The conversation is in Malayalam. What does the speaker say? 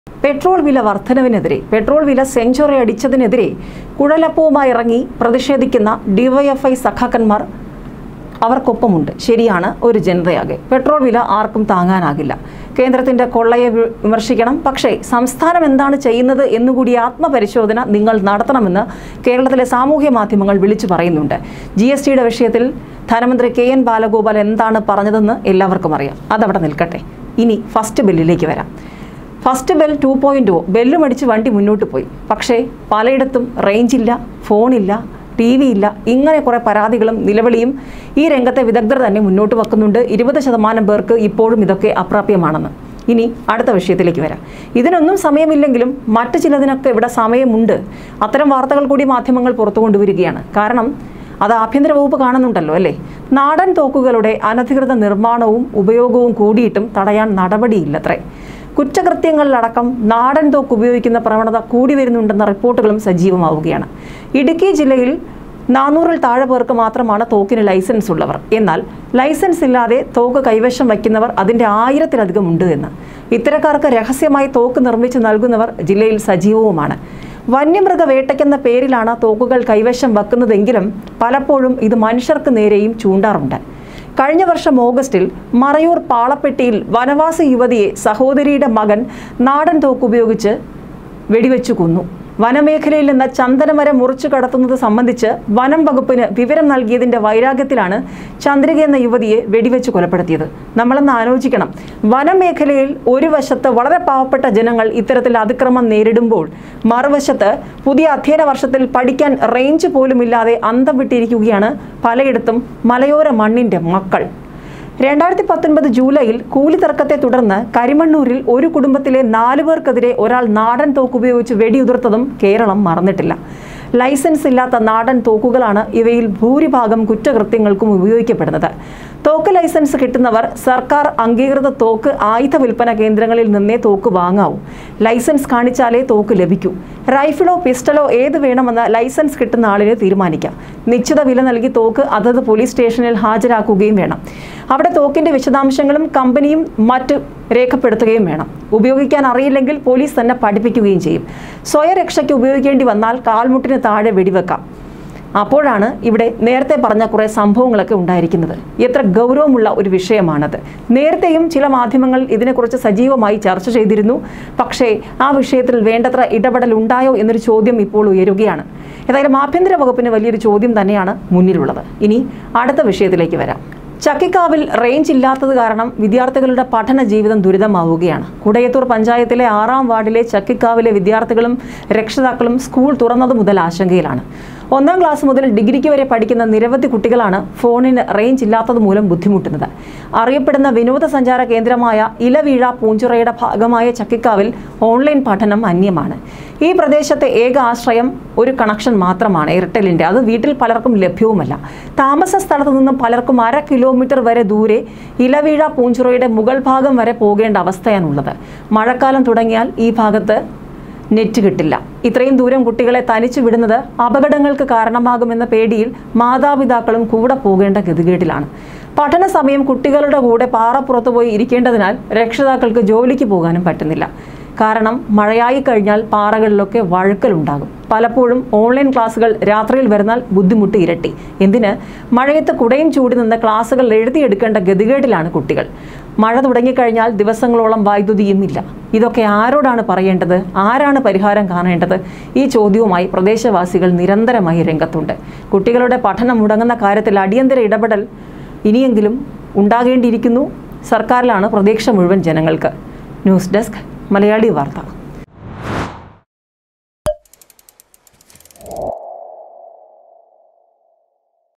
പെട്രോൾ വില വർധനവിനെതിരെ പെട്രോൾ വില സെഞ്ചുറി അടിച്ചതിനെതിരെ കുഴലപ്പവുമായി ഇറങ്ങി പ്രതിഷേധിക്കുന്ന ഡിവൈഎഫ്ഐ സഖാക്കന്മാർ അവർക്കൊപ്പമുണ്ട് ശരിയാണ് ഒരു ജനതയാകെ പെട്രോൾ വില ആർക്കും താങ്ങാനാകില്ല കേന്ദ്രത്തിന്റെ കൊള്ളയെ വി- വിമർശിക്കണം പക്ഷേ സംസ്ഥാനം എന്താണ് ചെയ്യുന്നത് എന്നുകൂടി ആത്മപരിശോധന നിങ്ങൾ നടത്തണമെന്ന് കേരളത്തിലെ സാമൂഹ്യ മാധ്യമങ്ങൾ വിളിച്ചു പറയുന്നുണ്ട് ജി എസ് ടിയുടെ വിഷയത്തിൽ ധനമന്ത്രി കെ എൻ ബാലഗോപാൽ എന്താണ് പറഞ്ഞതെന്ന് എല്ലാവർക്കും അറിയാം അതവിടെ നിൽക്കട്ടെ ഇനി ഫസ്റ്റ് ബില്ലിലേക്ക് വരാം first bell two point O ബെല്ലുമടിച്ച് വണ്ടി മുന്നോട്ട് പോയി പക്ഷേ പലയിടത്തും റേഞ്ചില്ല ഫോണില്ല ടി വി ഇല്ല ഇങ്ങനെ കുറേ പരാതികളും നിലവിളിയും ഈ രംഗത്തെ വിദഗ്ധർ തന്നെ മുന്നോട്ട് വെക്കുന്നുണ്ട് ഇരുപത് ശതമാനം പേർക്ക് ഇപ്പോഴും ഇതൊക്കെ അപ്രാപ്യമാണെന്ന് ഇനി അടുത്ത വിഷയത്തിലേക്ക് വരാം ഇതിനൊന്നും സമയമില്ലെങ്കിലും മറ്റു ചിലതിനൊക്കെ ഇവിടെ സമയമുണ്ട് അത്തരം വാർത്തകൾ കൂടി മാധ്യമങ്ങൾ പുറത്തു കൊണ്ടുവരികയാണ് കാരണം അത് ആഭ്യന്തര വകുപ്പ് കാണുന്നുണ്ടല്ലോ അല്ലേ നാടൻ തോക്കുകളുടെ അനധികൃത നിർമ്മാണവും ഉപയോഗവും കൂടിയിട്ടും തടയാൻ നടപടിയില്ലത്രേ കുറ്റകൃത്യങ്ങളിലടക്കം നാടൻ തോക്ക് ഉപയോഗിക്കുന്ന പ്രവണത കൂടി വരുന്നുണ്ടെന്ന റിപ്പോർട്ടുകളും സജീവമാവുകയാണ് ഇടുക്കി ജില്ലയിൽ നാനൂറിൽ താഴെ പേർക്ക് മാത്രമാണ് തോക്കിന് ലൈസൻസ് ഉള്ളവർ എന്നാൽ ലൈസൻസ് ഇല്ലാതെ തോക്ക് കൈവശം വയ്ക്കുന്നവർ അതിൻ്റെ ആയിരത്തിലധികം ഉണ്ട് എന്ന് ഇത്തരക്കാർക്ക് രഹസ്യമായി തോക്ക് നിർമ്മിച്ച് നൽകുന്നവർ ജില്ലയിൽ സജീവവുമാണ് വന്യമൃഗ വേട്ടയ്ക്കെന്ന പേരിലാണ് തോക്കുകൾ കൈവശം വെക്കുന്നതെങ്കിലും പലപ്പോഴും ഇത് മനുഷ്യർക്ക് നേരെയും ചൂണ്ടാറുണ്ട് കഴിഞ്ഞ വർഷം ഓഗസ്റ്റിൽ മറയൂർ പാളപ്പെട്ടിയിൽ വനവാസി യുവതിയെ സഹോദരിയുടെ മകൻ നാടൻ തോക്കുപയോഗിച്ച് വെടിവെച്ചു കൊന്നു വനമേഖലയിൽ നിന്ന് ചന്ദനമരം മുറിച്ചു കടത്തുന്നത് സംബന്ധിച്ച് വനം വകുപ്പിന് വിവരം നൽകിയതിന്റെ വൈരാഗ്യത്തിലാണ് ചന്ദ്രിക എന്ന യുവതിയെ വെടിവെച്ച് കൊലപ്പെടുത്തിയത് നമ്മളൊന്ന് ആലോചിക്കണം വനമേഖലയിൽ ഒരു വശത്ത് വളരെ പാവപ്പെട്ട ജനങ്ങൾ ഇത്തരത്തിൽ അതിക്രമം നേരിടുമ്പോൾ മറുവശത്ത് പുതിയ അധ്യയന വർഷത്തിൽ പഠിക്കാൻ റേഞ്ച് പോലുമില്ലാതെ അന്തം വിട്ടിരിക്കുകയാണ് പലയിടത്തും മലയോര മണ്ണിന്റെ മക്കൾ രണ്ടായിരത്തി പത്തൊൻപത് ജൂലൈയിൽ കൂലി തർക്കത്തെ തുടർന്ന് കരിമണ്ണൂരിൽ ഒരു കുടുംബത്തിലെ നാലു പേർക്കെതിരെ ഒരാൾ നാടൻ തോക്കുപയോഗിച്ച് വെടിയുതിർത്തതും കേരളം മറന്നിട്ടില്ല ലൈസൻസ് ഇല്ലാത്ത നാടൻ തോക്കുകളാണ് ഇവയിൽ ഭൂരിഭാഗം കുറ്റകൃത്യങ്ങൾക്കും ഉപയോഗിക്കപ്പെടുന്നത് തോക്ക് ലൈസൻസ് കിട്ടുന്നവർ സർക്കാർ അംഗീകൃത തോക്ക് ആയുധ വിൽപ്പന കേന്ദ്രങ്ങളിൽ നിന്നേ തോക്ക് വാങ്ങാവൂ ലൈസൻസ് കാണിച്ചാലേ തോക്ക് ലഭിക്കൂ റൈഫിളോ പിസ്റ്റളോ ഏത് വേണമെന്ന് ലൈസൻസ് കിട്ടുന്ന ആളിന് തീരുമാനിക്കാം നിശ്ചിത വില നൽകി തോക്ക് അതത് പോലീസ് സ്റ്റേഷനിൽ ഹാജരാക്കുകയും വേണം അവിടെ തോക്കിന്റെ വിശദാംശങ്ങളും കമ്പനിയും മറ്റ് രേഖപ്പെടുത്തുകയും വേണം ഉപയോഗിക്കാൻ അറിയില്ലെങ്കിൽ പോലീസ് തന്നെ പഠിപ്പിക്കുകയും ചെയ്യും സ്വയരക്ഷയ്ക്ക് ഉപയോഗിക്കേണ്ടി വന്നാൽ കാൽമുട്ടിന് താഴെ വെടിവെക്കാം അപ്പോഴാണ് ഇവിടെ നേരത്തെ പറഞ്ഞ കുറേ സംഭവങ്ങളൊക്കെ ഉണ്ടായിരിക്കുന്നത് എത്ര ഗൗരവമുള്ള ഒരു വിഷയമാണത് നേരത്തെയും ചില മാധ്യമങ്ങൾ ഇതിനെക്കുറിച്ച് സജീവമായി ചർച്ച ചെയ്തിരുന്നു പക്ഷേ ആ വിഷയത്തിൽ വേണ്ടത്ര ഇടപെടൽ ഉണ്ടായോ എന്നൊരു ചോദ്യം ഇപ്പോൾ ഉയരുകയാണ് ഏതായാലും ആഭ്യന്തര വകുപ്പിന് വലിയൊരു ചോദ്യം തന്നെയാണ് മുന്നിലുള്ളത് ഇനി അടുത്ത വിഷയത്തിലേക്ക് വരാം ചക്കിക്കാവിൽ റേഞ്ച് ഇല്ലാത്തത് കാരണം വിദ്യാർത്ഥികളുടെ പഠന ജീവിതം ദുരിതമാവുകയാണ് കുടയത്തൂർ പഞ്ചായത്തിലെ ആറാം വാർഡിലെ ചക്കിക്കാവിലെ വിദ്യാർത്ഥികളും രക്ഷിതാക്കളും സ്കൂൾ തുറന്നത് മുതൽ ആശങ്കയിലാണ് ഒന്നാം ക്ലാസ് മുതൽ ഡിഗ്രിക്ക് വരെ പഠിക്കുന്ന നിരവധി കുട്ടികളാണ് ഫോണിന് റേഞ്ച് ഇല്ലാത്തത് മൂലം ബുദ്ധിമുട്ടുന്നത് അറിയപ്പെടുന്ന വിനോദസഞ്ചാര കേന്ദ്രമായ ഇലവീഴ പൂഞ്ചിറയുടെ ഭാഗമായ ചക്കിക്കാവിൽ ഓൺലൈൻ പഠനം അന്യമാണ് ഈ പ്രദേശത്തെ ഏക ആശ്രയം ഒരു കണക്ഷൻ മാത്രമാണ് എയർടെലിൻ്റെ അത് വീട്ടിൽ പലർക്കും ലഭ്യവുമല്ല താമസ സ്ഥലത്ത് നിന്നും പലർക്കും അര കിലോമീറ്റർ വരെ ദൂരെ ഇലവീഴ പൂഞ്ചിറയുടെ മുകൾ ഭാഗം വരെ പോകേണ്ട അവസ്ഥയാണുള്ളത് മഴക്കാലം തുടങ്ങിയാൽ ഈ ഭാഗത്ത് നെറ്റ് കിട്ടില്ല ഇത്രയും ദൂരം കുട്ടികളെ തനിച്ചു വിടുന്നത് അപകടങ്ങൾക്ക് കാരണമാകുമെന്ന പേടിയിൽ മാതാപിതാക്കളും കൂടെ പോകേണ്ട ഗതികേട്ടിലാണ് പഠന സമയം കുട്ടികളുടെ കൂടെ പാറപ്പുറത്ത് പോയി ഇരിക്കേണ്ടതിനാൽ രക്ഷിതാക്കൾക്ക് ജോലിക്ക് പോകാനും പറ്റുന്നില്ല കാരണം മഴയായി കഴിഞ്ഞാൽ പാറകളിലൊക്കെ വഴുക്കലുണ്ടാകും പലപ്പോഴും ഓൺലൈൻ ക്ലാസ്സുകൾ രാത്രിയിൽ വരുന്നാൽ ബുദ്ധിമുട്ട് ഇരട്ടി എന്തിന് മഴയത്ത് കുടയും ചൂടി നിന്ന് ക്ലാസ്സുകൾ എഴുതിയെടുക്കേണ്ട ഗതികേട്ടിലാണ് കുട്ടികൾ മഴ തുടങ്ങിക്കഴിഞ്ഞാൽ ദിവസങ്ങളോളം വൈദ്യുതിയും ഇല്ല ഇതൊക്കെ ആരോടാണ് പറയേണ്ടത് ആരാണ് പരിഹാരം കാണേണ്ടത് ഈ ചോദ്യവുമായി പ്രദേശവാസികൾ നിരന്തരമായി രംഗത്തുണ്ട് കുട്ടികളുടെ പഠനം മുടങ്ങുന്ന കാര്യത്തിൽ അടിയന്തര ഇടപെടൽ ഇനിയെങ്കിലും ഉണ്ടാകേണ്ടിയിരിക്കുന്നു സർക്കാരിലാണ് പ്രതീക്ഷ മുഴുവൻ ജനങ്ങൾക്ക് ന്യൂസ് ഡെസ്ക് മലയാളി വാർത്ത